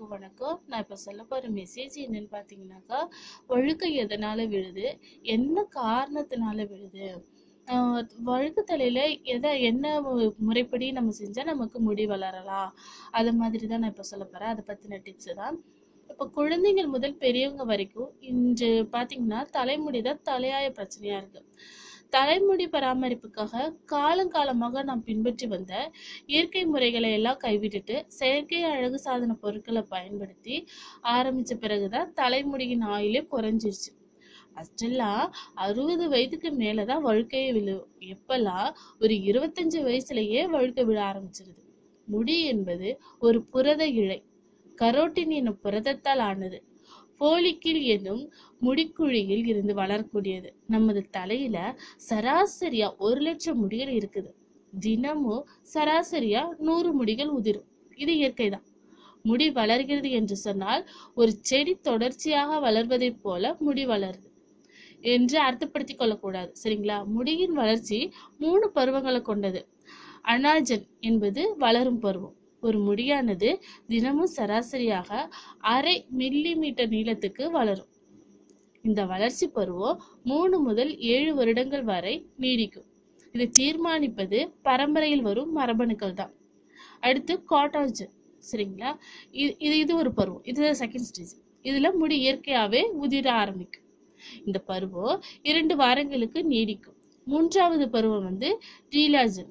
எல்லாருக்கும் வணக்கம் நான் இப்போ சொல்ல போகிற மெசேஜ் என்னன்னு பார்த்தீங்கன்னாக்கா வழுக்கை எதனால விழுது என்ன காரணத்தினால விழுது ஆஹ் வழுக்கு தலையில எதை என்ன மு- முறைப்படி நம்ம செஞ்சா நமக்கு முடி வளரலாம் அது மாதிரி தான் நான் இப்போ சொல்ல போறேன் அதை பத்தின டிப்ஸ் தான் இப்போ குழந்தைகள் முதல் பெரியவங்க வரைக்கும் இன்று பார்த்தீங்கன்னா தலைமுடி தான் தலையாய பிரச்சனையா இருக்கு தலைமுடி பராமரிப்புக்காக காலங்காலமாக நாம் பின்பற்றி வந்த இயற்கை முறைகளை எல்லாம் கைவிட்டுட்டு செயற்கை அழகு சாதன பொருட்களை பயன்படுத்தி ஆரம்பிச்ச பிறகுதான் தலைமுடியின் ஆயுளே குறைஞ்சிருச்சு ஃபஸ்ட்டெல்லாம் அறுபது வயதுக்கு மேலதான் வழுக்கையே விழும் எப்பெல்லாம் ஒரு இருபத்தஞ்சு வயசுலயே வழுக்க விழ ஆரம்பிச்சிருது முடி என்பது ஒரு புரத இழை கரோட்டின் என்னும் புரதத்தால் ஆனது போலிக்கில் என்னும் முடிக்குழியில் இருந்து வளரக்கூடியது நமது தலையில சராசரியா ஒரு லட்சம் முடிகள் இருக்குது தினமும் சராசரியா நூறு முடிகள் உதிரும் இது இயற்கைதான் முடி வளர்கிறது என்று சொன்னால் ஒரு செடி தொடர்ச்சியாக வளர்வதைப் போல முடி வளருது என்று அர்த்தப்படுத்திக் கொள்ளக்கூடாது சரிங்களா முடியின் வளர்ச்சி மூணு பருவங்களை கொண்டது அனாஜன் என்பது வளரும் பருவம் ஒரு முடியானது தினமும் சராசரியாக அரை மில்லி மீட்டர் நீளத்துக்கு வளரும் இந்த வளர்ச்சி பருவம் மூணு முதல் ஏழு வருடங்கள் வரை நீடிக்கும் இதை தீர்மானிப்பது பரம்பரையில் வரும் மரபணுக்கள் தான் அடுத்து காட்டாஜன் சரிங்களா இது இது இது ஒரு பருவம் இது செகண்ட் ஸ்டேஜ் இதுல முடி இயற்கையாவே உதிர ஆரம்பிக்கும் இந்த பருவம் இரண்டு வாரங்களுக்கு நீடிக்கும் மூன்றாவது பருவம் வந்து ரீலாஜன்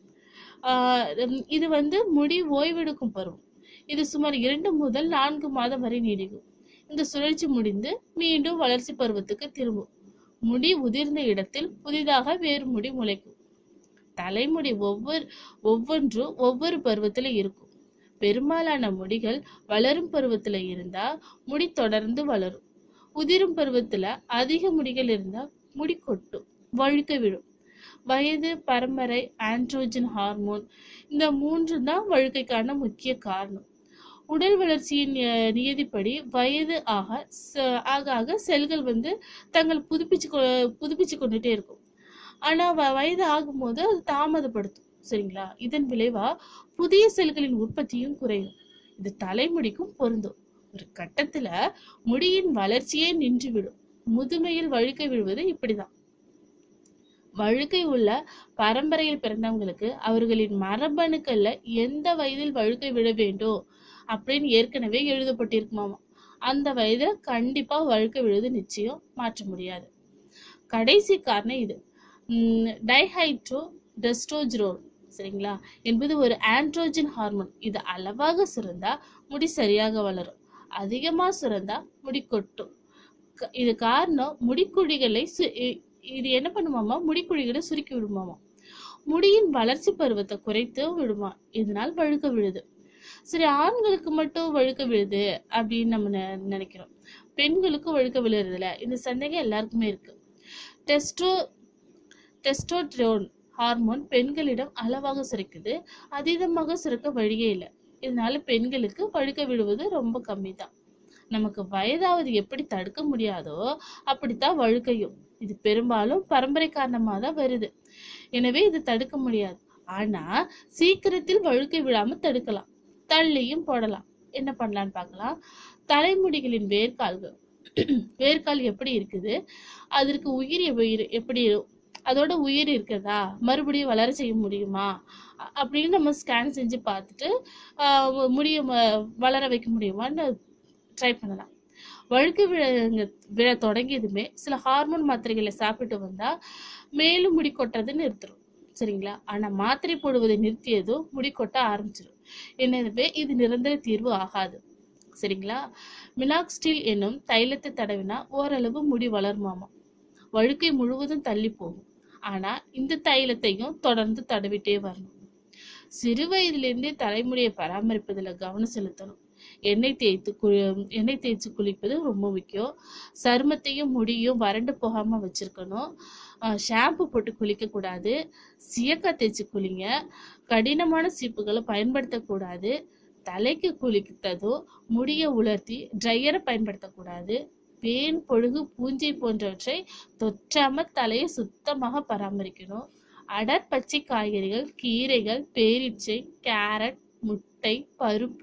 ஆஹ் உம் இது வந்து முடி ஓய்வெடுக்கும் பருவம் இது சுமார் இரண்டு முதல் நான்கு மாதம் வரை நீடிக்கும் இந்த சுழற்சி முடிந்து மீண்டும் வளர்ச்சி பருவத்துக்கு திரும்பும் முடி உதிர்ந்த இடத்தில் புதிதாக வேறு முடி முளைக்கும் தலைமுடி ஒவ்வொரு ஒவ்வொன்றும் ஒவ்வொரு பருவத்துல இருக்கும் பெரும்பாலான முடிகள் வளரும் பருவத்துல இருந்தா முடி தொடர்ந்து வளரும் உதிரும் பருவத்துல அதிக முடிகள் இருந்தா முடி கொட்டும் வழுக்க விழும் வயது பரம்பரை ஆண்ட்ரோஜன் ஹார்மோன் இந்த மூன்று தான் வழுக்கைக்கான முக்கிய காரணம் உடல் வளர்ச்சியின் அஹ், நியதிப்படி வயது ஆக ச- ஆக ஆக செல்கள் வந்து தங்கள் புதுப்பிச்சு கொ- புதுப்பிச்சு கொண்டுட்டே இருக்கும் ஆனா வ- வயது ஆகும்போது அது தாமதப்படுத்தும் சரிங்களா இதன் விளைவா புதிய செல்களின் உற்பத்தியும் குறையும் இது தலைமுடிக்கும் பொருந்தும் ஒரு கட்டத்துல முடியின் வளர்ச்சியே நின்றுவிடும் முதுமையில் வழுக்கை விழுவது இப்படிதான் வழுக்கை உள்ள பரம்பரையில் பிறந்தவங்களுக்கு அவர்களின் மரபணுக்கள்ல எந்த வயதில் வழுக்கை விழ வேண்டும் அப்படின்னு ஏற்கனவே எழுதப்பட்டிருக்குமாமா அந்த வயதுல கண்டிப்பா வழுக்கை விழுது நிச்சயம் மாற்ற முடியாது கடைசி காரணம் இது டைஹைட்ரோ டெஸ்டோஜரோன் சரிங்களா என்பது ஒரு ஆண்ட்ரோஜன் ஹார்மோன் இது அளவாக சுரந்தா முடி சரியாக வளரும் அதிகமா சுரந்தா முடி கொட்டும் க- இது காரணம் முடிக்குழிகளை சு- இ- இது என்ன பண்ணுமாமா முடிக்குழிகளை சுருக்கி விடுமாமா முடியின் வளர்ச்சி பருவத்தை குறைத்து விடுமா இதனால் வழுக்க விழுது சரி ஆண்களுக்கு மட்டும் வழுக்க விழுது அப்படின்னு நம்ம நெ- நினைக்கிறோம் பெண்களுக்கு வழுக்க விழுறதுல இந்த சந்தேகம் எல்லாருக்குமே இருக்கு டெஸ்டோ டெஸ்டோட்ரோன் ஹார்மோன் பெண்களிடம் அளவாக சுரக்குது அதீதமாக சுரக்க வழியே இல்லை இதனால பெண்களுக்கு வழுக்க விழுவது ரொம்ப கம்மி தான் நமக்கு வயதாவது எப்படி தடுக்க முடியாதோ அப்படித்தான் வழுக்கையும் இது பெரும்பாலும் பரம்பரை காரணமாக தான் வருது எனவே இது தடுக்க முடியாது ஆனா சீக்கிரத்தில் வழுக்கை விழாம தடுக்கலாம் தள்ளியும் போடலாம் என்ன பண்ணலாம்னு பார்க்கலாம் தலைமுடிகளின் வேர்க்கால்கள் வேர்க்கால் எப்படி இருக்குது அதற்கு உயிர் எவ்வ- எப்படி அதோட உயிர் இருக்குதா மறுபடியும் வளர செய்ய முடியுமா அ- அப்படின்னு நம்ம ஸ்கேன் செஞ்சு பார்த்துட்டு ஆஹ் முடிய ம- வளர வைக்க முடியுமான்னு ட்ரை பண்ணலாம் வழுக்கு விழ விழ தொடங்கியதுமே சில ஹார்மோன் மாத்திரைகளை சாப்பிட்டு வந்தா மேலும் முடி கொட்டுறது நிறுத்திடும் சரிங்களா ஆனா மாத்திரை போடுவதை நிறுத்தியதும் முடி கொட்ட ஆரம்பிச்சிடும் எனவே இது நிரந்தர தீர்வு ஆகாது சரிங்களா மினாக்ஸ்டில் என்னும் தைலத்தை தடவினா ஓரளவு முடி வளருமாமா வழுக்கை முழுவதும் தள்ளி போகும் ஆனா இந்த தைலத்தையும் தொடர்ந்து தடவிட்டே வரணும் சிறு வயதிலிருந்தே தலைமுடியை பராமரிப்பதுல கவனம் செலுத்தணும் எண்ணெய் தேய்த்து கு எண்ணெய் தேய்ச்சி குளிப்பது ரொம்ப முக்கியம் சருமத்தையும் முடியும் வறண்டு போகாம வச்சிருக்கணும் ஷாம்பு போட்டு குளிக்க கூடாது சியக்காய் தேய்ச்சி குளிங்க கடினமான சீப்புகளை பயன்படுத்தக்கூடாது தலைக்கு குளித்ததும் முடியை உலர்த்தி ட்ரையரை பயன்படுத்தக்கூடாது பேன் பொழுகு பூஞ்சை போன்றவற்றை தொற்றாம தலையை சுத்தமாக பராமரிக்கணும் அடர் பச்சை காய்கறிகள் கீரைகள் பேரீச்சை கேரட் முட்டை பருப்பு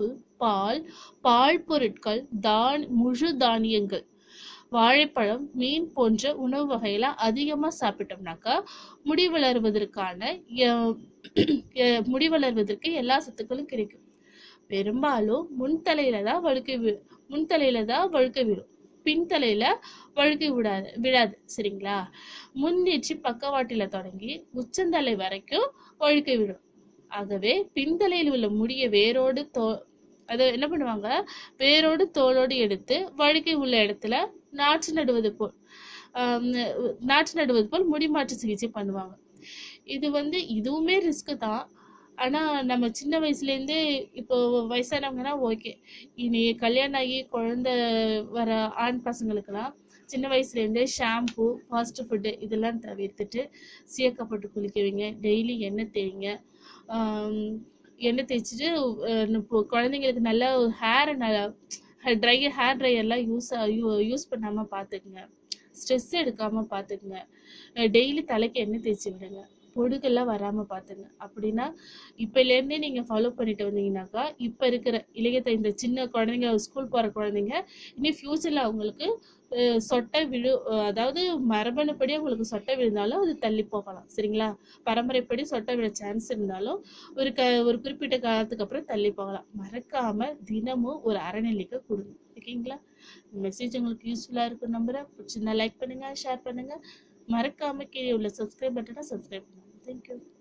பால் பால் பொருட்கள் தான் முழு தானியங்கள் வாழைப்பழம் மீன் போன்ற உணவு வகைகளை அதிகமா சாப்பிட்டோம்னாக்கா முடி வளர்வதற்கான அஹ், அஹ், முடி வளர்வதற்கு எல்லா சத்துக்களும் கிடைக்கும் பெரும்பாலும் முன்தலையில தான் வழுக்கை வி முன்தலையில தான் வழுக்கை விழும் பின்தலையில வழுக்கை விடாது விழாது சரிங்களா முன்னேற்றி பக்கவாட்டில தொடங்கி உச்சந்தலை வரைக்கும் வழுக்கை விடும் ஆகவே பின்தலையில் உள்ள முடிய வேரோடு தோ அதை என்ன பண்ணுவாங்க வேரோடு தோலோடு எடுத்து வழுக்கை உள்ள இடத்துல நாற்று நடுவது போல் ஆம், நாற்று நடுவது போல் முடி மாற்று சிகிச்சை பண்ணுவாங்க இது வந்து இதுவுமே ரிஸ்க் தான் ஆனா நம்ம சின்ன வயசுல இருந்தே இப்போ வயசானவங்கன்னா ஓகே இனி கல்யாணம் ஆகி குழந்தை வர ஆண் பசங்களுக்கெல்லாம் சின்ன வயசுல இருந்தே ஷாம்பு ஃபாஸ்ட் ஃபுட்டு இதெல்லாம் தவிர்த்துட்டு சீயக்கப்பட்டு குளிக்க வைங்க டெய்லி எண்ணெய் தேய்ங்க ஆம், எண்ணெய் தேய்ச்சிட்டு அஹ், இப்போ குழந்தைங்களுக்கு நல்லா ஹேரை நல்லா ட்ரை ஹேர் ட்ரையர்லாம் யூஸ் யூஸ் பண்ணாம பார்த்துக்குங்க ஸ்ட்ரெஸ் எடுக்காம பார்த்துக்குங்க டெய்லி தலைக்கு எண்ணெய் தேய்ச்சி விடுங்க பொடுகெல்லாம் வராம பார்த்துங்க அப்படின்னா இப்போலேருந்தே நீங்க ஃபாலோ பண்ணிட்டு வந்தீங்கன்னாக்கா இப்போ இருக்கிற இளையத்தை இந்த சின்ன குழந்தைங்க ஸ்கூல் போற குழந்தைங்க இனி ஃபியூச்சர்ல அவங்களுக்கு அஹ், சொட்டை விழு அஹ், அதாவது மரபணுப்படி அவங்களுக்கு சொட்டை விழுந்தாலும் அது தள்ளி போகலாம் சரிங்களா பரம்பரைப்படி சொட்டை விழ சான்ஸ் இருந்தாலும் ஒரு க ஒரு குறிப்பிட்ட காலத்துக்கு அப்புறம் தள்ளி போகலாம் மறக்காம தினமும் ஒரு அரை நெல்லிக்காய் கொடுங்க ஓகேங்களா மெசேஜ் உங்களுக்கு யூஸ்ஃபுல்லா இருக்கும் நம்புறேன் பிடிச்சிருந்தா லைக் பண்ணுங்க ஷேர் பண்ணுங்க மறக்காம கீழே உள்ள சப்ஸ்கிரைப் பட்டனை சப்ஸ்கிரைப் பண்ணுங்க தேங்க்யூ